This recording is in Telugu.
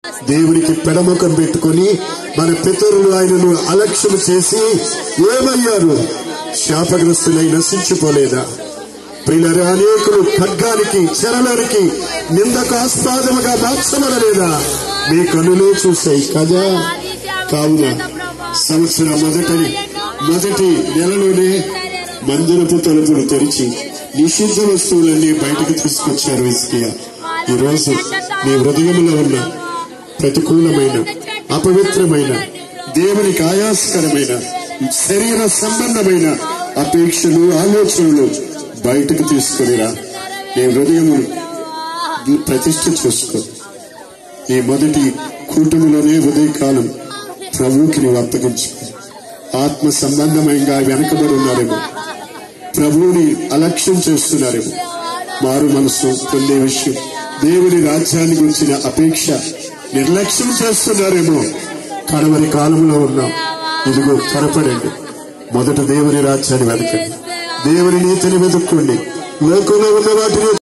దేవునికి పెడముఖం పెట్టుకొని మన పితరులు ఆయనను అలక్ష్యం చేసి ఏమయ్యారు శాపగ్రస్తులై నశించిపోలేదా ప్రియులరు అనేకులు ఖడ్గానికి చెరలరికి నిందకు ఆస్పాదముగా మార్చబడలేదా మీ కనులే చూశాయి కదా కావున సంవత్సరం మొదటి మొదటి నెలలోనే మందిరపు తలుపులు తెరిచి నిషిద్ధ వస్తువులన్నీ బయటకు తీసుకొచ్చారు ఇస్కియా ఈ రోజు నీ హృదయంలో ఉన్న ప్రతికూలమైన అపవిత్రమైన దేవునికి ఆయాసకరమైన శరీర సంబంధమైన అపేక్షలు ఆలోచనలు బయటకు తీసుకునిరా నీ హృదయము ప్రతిష్ఠ చేసుకో ఈ మొదటి కూటమిలోనే ఉదయకాలం ప్రభువుకి నీవు అప్పగించు ఆత్మ సంబంధమైనగా వెనకబడి ఉన్నారేమో ప్రభువుని అలక్ష్యం చేస్తున్నారేమో మారు మనసు పొందే విషయం దేవుని రాజ్యాన్ని గురించిన అపేక్ష నిర్లక్ష్యం చేస్తున్నారేమో కడవరి కాలంలో ఉన్నాం ఇదిగో త్వరపడండి మొదట దేవుని రాజ్యాన్ని వెతకండి దేవుని నీతిని వెతుక్కోండి లోకంలో ఉన్న వాటిని